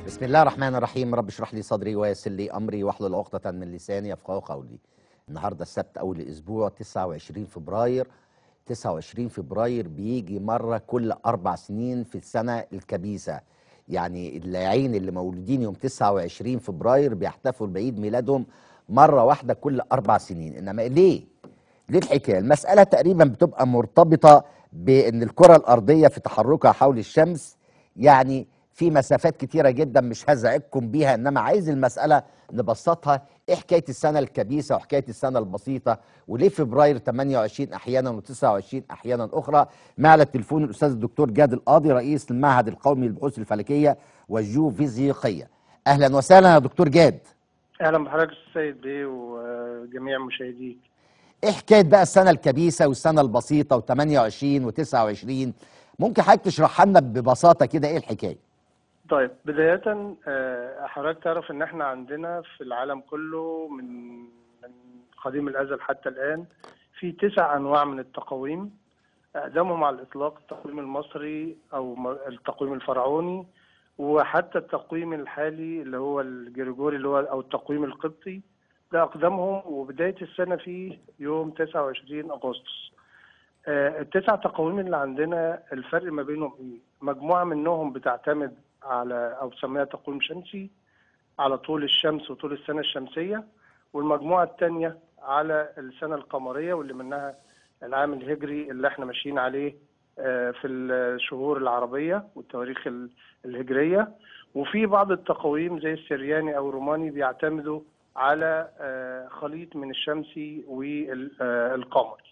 بسم الله الرحمن الرحيم رب اشرح لي صدري ويسر لي امري واحلل عقدة من لساني يفقهوا قولي. النهارده السبت اول الاسبوع 29 فبراير 29 فبراير بيجي مره كل اربع سنين في السنه الكبيسه. يعني اللاعين اللي مولودين يوم 29 فبراير بيحتفلوا بعيد ميلادهم مره واحده كل اربع سنين، انما ليه؟ ليه الحكايه؟ المساله تقريبا بتبقى مرتبطه بان الكره الارضيه في تحركها حول الشمس يعني في مسافات كتيرة جدا مش هزعجكم بيها انما عايز المسألة نبسطها ايه حكاية السنة الكبيسة وحكاية السنة البسيطة وليه فبراير 28 احيانا و29 احيانا اخرى مع التليفون الاستاذ الدكتور جاد القاضي رئيس المعهد القومي للبحوث الفلكية والجيوفيزيقية اهلا وسهلا يا دكتور جاد اهلا بحضرتك السيد بيه وجميع مشاهديك ايه حكاية بقى السنة الكبيسة والسنة البسيطة و28 و29 ممكن حضرتك تشرحها لنا ببساطة كده ايه الحكاية طيب بداية آه، حضرتك تعرف ان احنا عندنا في العالم كله من من قديم الازل حتى الان في تسع انواع من التقاويم اقدمهم على الاطلاق التقويم المصري او م- التقويم الفرعوني وحتى التقويم الحالي اللي هو الجريجوري اللي هو او التقويم القبطي ده اقدمهم وبداية السنة فيه يوم 29 اغسطس آه، التسع تقاويم اللي عندنا الفرق ما بينهم ايه؟ مجموعة منهم بتعتمد على او بسميها تقويم شمسي على طول الشمس وطول السنة الشمسية والمجموعة الثانية على السنة القمرية واللي منها العام الهجري اللي احنا ماشيين عليه آه، في الشهور العربية والتواريخ ال- الهجرية وفي بعض التقاويم زي السرياني او الروماني بيعتمدوا على آه، خليط من الشمسي والقمري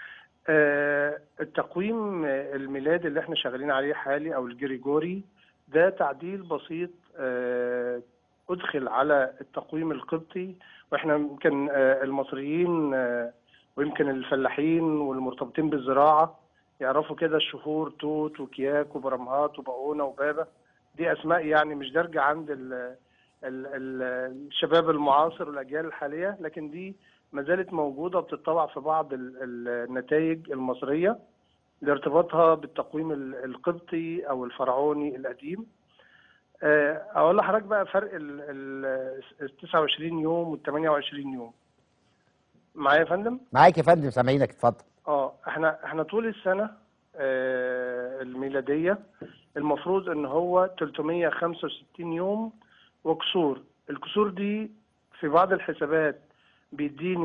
آه، التقويم آه، الميلادي اللي احنا شغالين عليه حالي او الجريجوري ده تعديل بسيط آه، ادخل على التقويم القبطي واحنا يمكن آه، المصريين آه، ويمكن الفلاحين والمرتبطين بالزراعه يعرفوا كده الشهور توت وكياك وبرمهات وبقونه وبابا دي اسماء يعني مش دارجه عند ال ال ال الشباب المعاصر والاجيال الحاليه لكن دي ما زالت موجوده وبتطبع في بعض ال- ال- النتائج المصريه لارتباطها بالتقويم ال- القبطي او الفرعوني القديم آه، اقول لحضرتك بقى فرق ال ال- ال 29 يوم وال 28 يوم معايا يا فندم معاك يا فندم سامعينك اتفضل اه احنا احنا طول السنه آه، الميلاديه المفروض ان هو 365 يوم وكسور الكسور دي في بعض الحسابات بيديني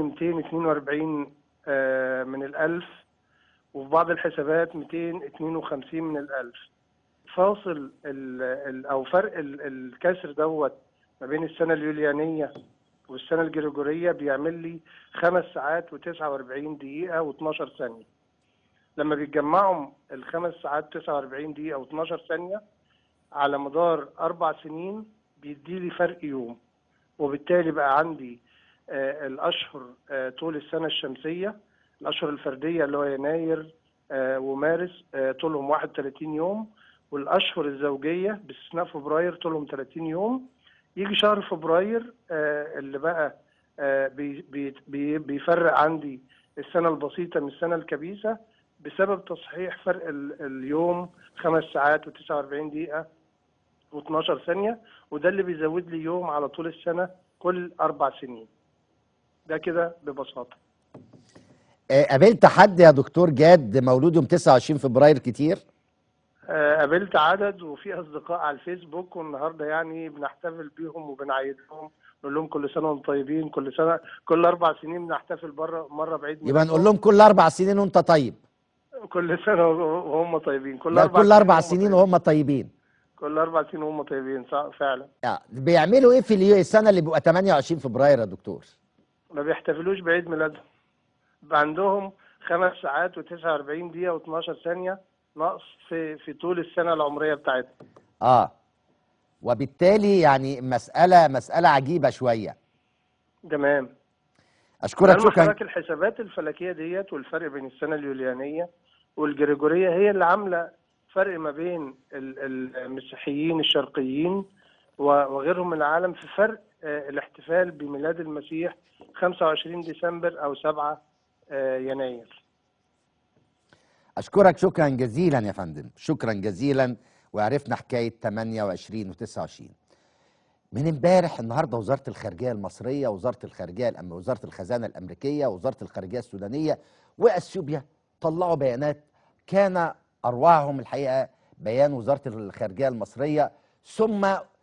242 آه، من الألف وفي بعض الحسابات 252 من الألف فاصل ال ال أو فرق ال- الكسر دوت ما بين السنة اليوليانية والسنة الجريجورية بيعمل لي خمس ساعات و49 دقيقة و12 ثانية لما بيتجمعهم الخمس ساعات 49 دقيقة و12 ثانية على مدار أربع سنين بيدي لي فرق يوم وبالتالي بقى عندي آه الأشهر آه طول السنة الشمسية الأشهر الفردية اللي هو يناير آه ومارس آه طولهم 31 يوم والأشهر الزوجية باستثناء فبراير طولهم 30 يوم يجي شهر فبراير آه اللي بقى آه بي بي بي بيفرق عندي السنة البسيطة من السنة الكبيسة بسبب تصحيح فرق ال- اليوم خمس ساعات و49 دقيقة و12 ثانية وده اللي بيزود لي يوم على طول السنة كل أربع سنين ده كده ببساطة آه، قابلت حد يا دكتور جاد مولود يوم 29 فبراير كتير آه، قابلت عدد وفي أصدقاء على الفيسبوك والنهاردة يعني بنحتفل بيهم وبنعيدهم نقول لهم كل سنة وانتم طيبين كل سنة كل أربع سنين بنحتفل بره مرة بعيد يبقى ميلادهم. نقول لهم كل اربع سنين وانت طيب كل سنة وهم طيبين كل لا أربع كل اربع وهم سنين طيبين. وهم طيبين كل أربع سنين وهم طيبين صح فعلا آه، بيعملوا ايه في اليو- السنه اللي بيبقى 28 فبراير يا دكتور ما بيحتفلوش بعيد ميلادهم بقى عندهم خمس ساعات و49 دقيقة و12 ثانية نقص في في طول السنة العمرية بتاعتهم اه وبالتالي يعني مساله مساله عجيبه شويه تمام اشكرك لأن شكرا حضرتك الحسابات الفلكية ديت والفرق بين السنة اليوليانية والجريجورية هي اللي عاملة فرق ما بين ال- المسيحيين الشرقيين و- وغيرهم من العالم في فرق آه، الاحتفال بميلاد المسيح 25 ديسمبر أو 7 آه، يناير اشكرك شكرا جزيلا يا فندم شكرا جزيلا وعرفنا حكايه 28 و29 من امبارح النهارده وزاره الخارجيه المصريه وزاره الخارجيه الأم... وزاره الخزانه الامريكيه وزاره الخارجيه السودانيه واثيوبيا طلعوا بيانات كان اروعهم الحقيقه بيان وزاره الخارجيه المصريه ثم